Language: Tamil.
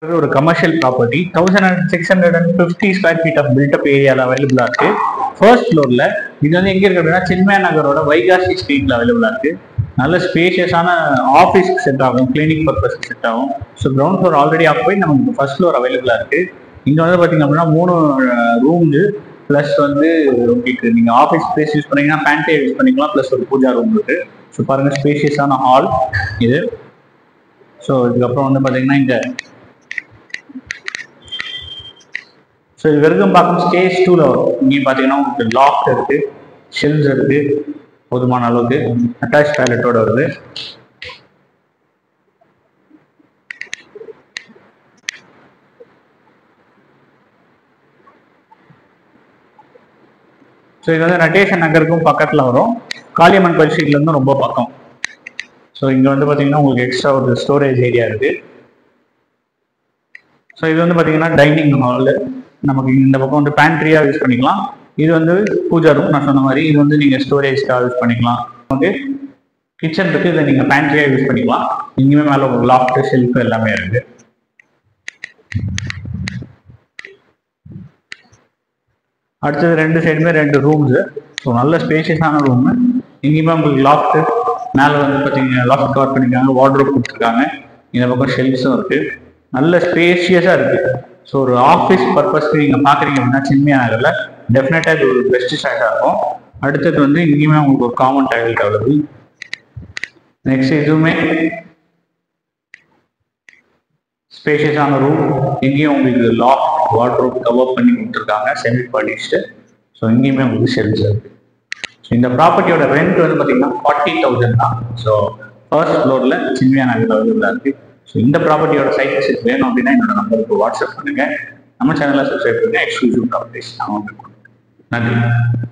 இது ஒரு commercial property thousand and six hundred and fifty square feet of built up ஏரியாவில் அவைலபிளா இருக்கு ஃபர்ஸ்ட் ஃப்ளோர்ல இது வந்து எங்க இருக்கு அப்படின்னா சின்மயா நகரோட வைகாசி ஸ்ட்ரீட்ல அவைலபிளா இருக்கு நல்ல ஸ்பேஷியஸான ஆஃபீஸ்க்கு செட் ஆகும் கிளினிக் பர்பஸ்க்கு செட் ஆகும் so ground floor already occupy நமக்கு ஃபர்ஸ்ட் ஃப்ளோர் அவைலபிளா இருக்கு இங்க வந்து பாத்தீங்க அப்படின்னா மூணு ரூம்ஸ் ப்ளஸ் வந்து உங்களுக்கு நீங்க ஆஃபீஸ் ஸ்பேஸ் யூஸ் பண்ணீங்கன்னா பேண்டே யூஸ் பண்ணிக்கலாம் ப்ளஸ் ஒரு பூஜா ரூம் இருக்கு ஸோ பாருங்க ஸ்பேஷியஸான ஹால் இது ஸோ இதுக்கப்புறம் வந்து பாத்தீங்கன்னா இங்க ஸோ இது வரைக்கும் பார்க்கும் ஸ்டேஜ் டூவில் வரும் இங்கேயும் பார்த்தீங்கன்னா உங்களுக்கு லாக் இருக்கு ஷெல்ஸ் இருக்கு போதுமான அளவுக்கு அட்டாச் டாய்லெட்டோட வருது ஸோ இது வந்து நட்டேஷன் நகருக்கும் பக்கத்தில் வரும் காளியம்மன் கோயில் ஸ்ட்ரீட்லேருந்து ரொம்ப பக்கம் ஸோ இங்கே வந்து பார்த்தீங்கன்னா உங்களுக்கு எக்ஸ்ட்ரா ஒரு ஸ்டோரேஜ் ஏரியா இருக்கு ஸோ இது வந்து பார்த்தீங்கன்னா டைனிங் ஹாலு நமக்கு இந்த பக்கம் வந்து பேண்ட்ரியாக யூஸ் பண்ணிக்கலாம் இது வந்து பூஜா ரூம் நான் சொன்ன மாதிரி இது வந்து நீங்கள் ஸ்டோரேஜ்க்காக யூஸ் பண்ணிக்கலாம் ஓகே கிச்சன் இருக்கு இதை நீங்கள் பேண்ட்ரியாக யூஸ் பண்ணிக்கலாம் இங்கேயுமே மேலே ஒரு லாஃப்ட் ஷெல்ஃப் எல்லாமே இருக்கு அடுத்தது ரெண்டு சைடுமே ரெண்டு ரூம்ஸு ஸோ நல்ல ஸ்பேஷியஸான ரூமு இங்கேயுமே உங்களுக்கு லாஃப்ட்டு மேலே வந்து பார்த்தீங்கன்னா லாஃப்ட் கவர் பண்ணிருக்காங்க வார்ட்ரோப் கொடுத்துருக்காங்க இந்த பக்கம் ஷெல்ஃப்ஸும் இருக்கு நல்ல ஸ்பேஷியஸாக இருக்கு ஸோ ஒரு ஆஃபீஸ் பர்பஸ்க்கு நீங்கள் பார்க்குறீங்க அப்படின்னா சின்மையா நகரில் டெஃபினட்டாக இது ஒரு பெஸ்ட் சாய்ஸாக இருக்கும் அடுத்தது வந்து இங்கேயுமே உங்களுக்கு ஒரு காமன் டாய்லெட் அவைலபிள் நெக்ஸ்ட் இதுவுமே ஸ்பேஷியஸான ரூம் இங்கேயும் உங்களுக்கு லாக் வார்ட்ரோப் கவர் பண்ணி கொடுத்துருக்காங்க செமி பாலிஷ்டு ஸோ இங்கேயுமே உங்களுக்கு ஷெல்ஸ் இருக்கு ஸோ இந்த ப்ராப்பர்ட்டியோட ரெண்ட் வந்து பார்த்தீங்கன்னா ஃபார்ட்டி தௌசண்ட் தான் ஸோ ஃபர்ஸ்ட் ஃப்ளோரில் சின்மையா நகர் அவைலபிளாக இருக்கு ஸோ இந்த ப்ராப்பர்ட்டியோட சைட் விசிட் வேணும் அப்படின்னா என்னோட நம்பருக்கு வாட்ஸ்அப் பண்ணுங்க நம்ம சேனலை சப்ஸ்கிரைப் பண்ணுங்க எக்ஸ்க்ளூசிவ் ப்ராப்பர்ட்டிஸ் நான் உங்களுக்கு கொடுக்குறேன். நன்றி